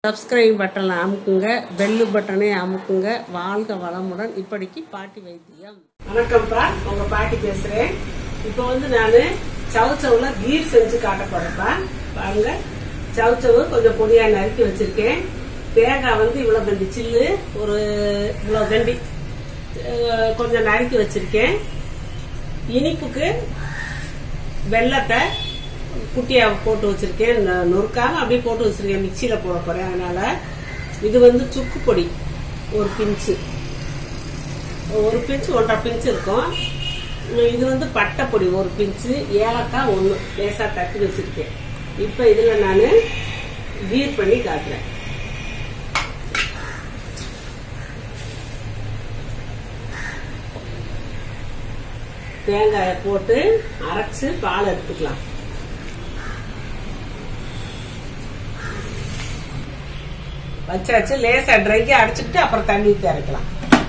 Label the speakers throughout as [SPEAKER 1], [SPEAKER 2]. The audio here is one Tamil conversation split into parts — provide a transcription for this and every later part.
[SPEAKER 1] சப்ஸ்கிரைப் பட்டனை அமுக்குங்க பெல்லு பட்டனை அமுக்குங்க வாழ்க வளமுடன் இப்படிக்கு பாட்டி வைத்தியம் வணக்கம்ப்பா உங்க பாட்டி பேசுறேன் இப்போ வந்து நான் சவுச்சவுல கீர் செஞ்சு காட்ட போறேன்ப்பா பாருங்க சவுச்சவு கொஞ்சம் பொடியா நறுக்கி வச்சிருக்கேன் தேங்காய் வந்து இவ்வளவு கண்டி சில்லு ஒரு இவ்வளவு கண்டி அஹ், கொஞ்சம் நறுக்கி வச்சிருக்கேன் இனிப்புக்கு வெள்ளத்தை குட்டியா போட்டு வச்சிருக்கேன் ந- நொறுக்காம அப்படியே போட்டு வச்சிருக்கேன் மிக்சியில போட போறேன் அதனால இது வந்து சுக்கு பொடி ஒரு பிஞ்சு ஒரு பிஞ்சு ஒன்றரை பிஞ்சு இருக்கும் உம் இது வந்து பட்டை பொடி ஒரு பிஞ்சு ஏலக்காய் ஒன்று லேசா தட்டி வச்சிருக்கேன் இப்போ இதுல நான் கீர் பண்ணி காட்டுறேன் தேங்காயை போட்டு அரைச்சு பால் எடுத்துக்கலாம் வச்சாச்சு லேசா ட்ரைக்கு அடிச்சுட்டு அப்புறம் தண்ணி ஊற்றி அரைக்கலாம்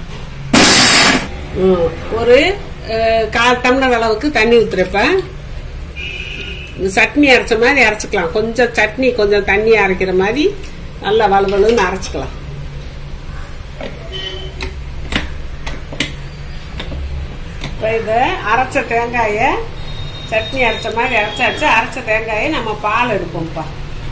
[SPEAKER 1] ம், ஒரு அஹ், கால் டம்ளர் அளவுக்கு தண்ணி ஊத்துறப்ப இந்த சட்னி அரைச்ச மாதிரி அரைச்சிக்கலாம் கொஞ்சம் சட்னி கொஞ்சம் தண்ணி அரைக்கிற மாதிரி நல்லா வலுவலுன்னு அரைச்சிக்கலாம் இப்போ இதை அரைச்ச தேங்காயை சட்னி அரைச்ச மாதிரி அரைச்சாச்சு அரைச்ச தேங்காயை நம்ம பால் எடுப்போம்ப்பா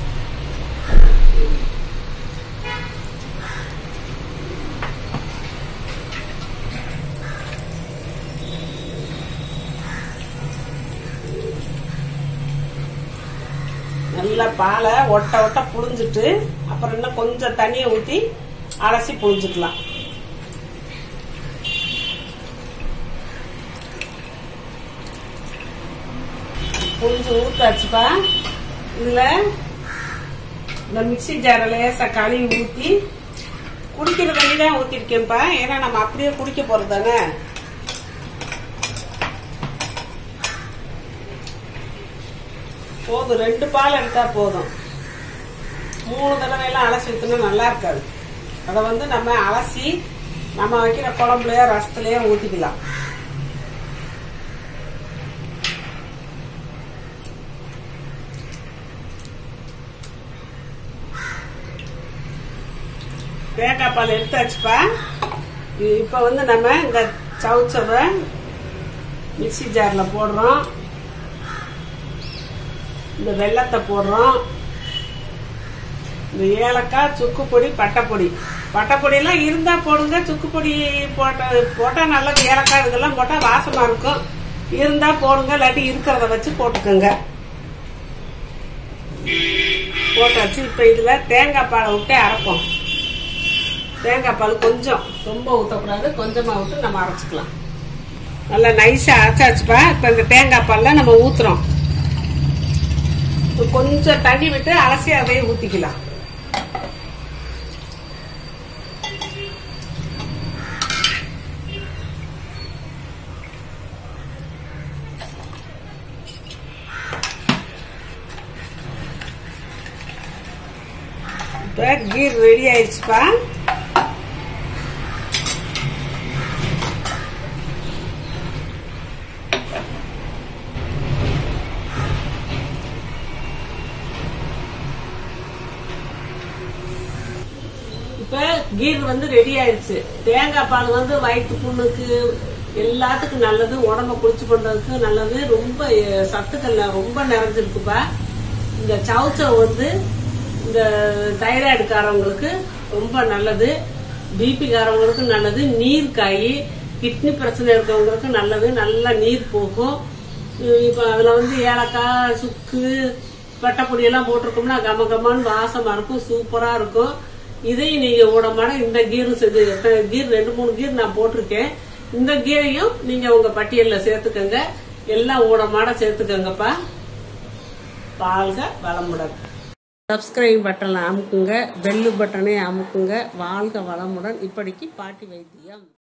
[SPEAKER 1] நல்லா பாலை ஒட்ட ஒட்ட புழிஞ்சிட்டு அப்புறம் இன்னும் கொஞ்சம் தண்ணியை ஊற்றி அலசி புழிஞ்சுக்கலாம் புழிஞ்சு ஊத்தாச்சுப்பா இதுல இந்த மிக்ஸி ஜாரை லேசா கழுவி ஊத்தி குடிக்கிற தண்ணி தான் ஊத்திருக்கேன்ப்பா ஏன்னா நம்ம அப்படியே குடிக்க போறது தானே போதும் ரெண்டு பால் எடுத்தா போதும் மூணு தடவை எல்லாம் அலசி ஊற்றினா நல்லா இருக்காது அதை வந்து நம்ம அலசி நம்ம வைக்கிற குழம்புலயோ ரசத்துலயோ ஊத்திக்கலாம் தேங்காய் பால் எடுத்தாச்சுப்பா இப்போ வந்து நம்ம இந்த சவுச்சவை மிக்ஸி ஜாரில் போடுறோம் இந்த வெள்ளத்தை போடுறோம் இந்த ஏலக்காய் சுக்கு பொடி பட்டைப்பொடி பட்டைப்பொடி எல்லாம் இருந்தா போடுங்க சுக்கு பொடி போட்ட போட்டா நல்லது ஏலக்காய் இதெல்லாம் போட்டா வாசமா இருக்கும் இருந்தா போடுங்க இல்லாட்டி இருக்கிறத வச்சு போட்டுக்கோங்க போட்டாச்சு இப்ப இதுல தேங்காய் பாலை விட்டு அரைப்போம் தேங்காய் பால் கொஞ்சம் ரொம்ப ஊற்றக்கூடாது கொஞ்சமா விட்டு நம்ம அரைச்சிக்கலாம் நல்லா நைஸா அரைச்சாச்சுப்பா இப்ப இந்த தேங்காய் பால்ல நம்ம ஊத்துறோம் இப்ப கொஞ்சம் தண்ணி விட்டு அலசி அதையே ஊத்திக்கலாம் இப்ப கீர் ரெடி ஆயிடுச்சுப்பா இப்ப கீர் வந்து ரெடி ஆயிடுச்சு தேங்காய் பால் வந்து வயிற்று புண்ணுக்கு எல்லாத்துக்கும் நல்லது உடம்ப குளிச்சு பண்றதுக்கு நல்லது ரொம்ப அஹ், சத்துக்கள்ல ரொம்ப நிறைஞ்சிருக்குப்பா இந்த சவுச்சவ் வந்து இந்த தைராய்டுக்காரவங்களுக்கு ரொம்ப நல்லது பிபி காரவங்களுக்கு நல்லது நீர் காய் கிட்னி பிரச்சனை இருக்கவங்களுக்கு நல்லது நல்லா நீர் போகும் அஹ் இப்ப அதுல வந்து ஏலக்காய் சுக்கு பட்டைப்பொடி எல்லாம் போட்டிருக்கோம்னா கம கமான்னு வாசமா இருக்கும் சூப்பரா இருக்கும் இதையும் நீங்க ஊடமாட இந்த கீரும் செஞ்சு எத்தனை கீர் ரெண்டு மூணு கீர் நான் போட்டிருக்கேன் இந்த கீரையும் நீங்க உங்க பட்டியல்ல சேர்த்துக்கங்க எல்லாம் ஊடமாட சேர்த்துக்கங்கப்பா வாழ்க வளமுடன் சப்ஸ்கிரைப் பட்டனை அமுக்குங்க பெல்லு பட்டனை அமுக்குங்க வாழ்க வளமுடன் இப்படிக்கு பாட்டி வைத்தியம்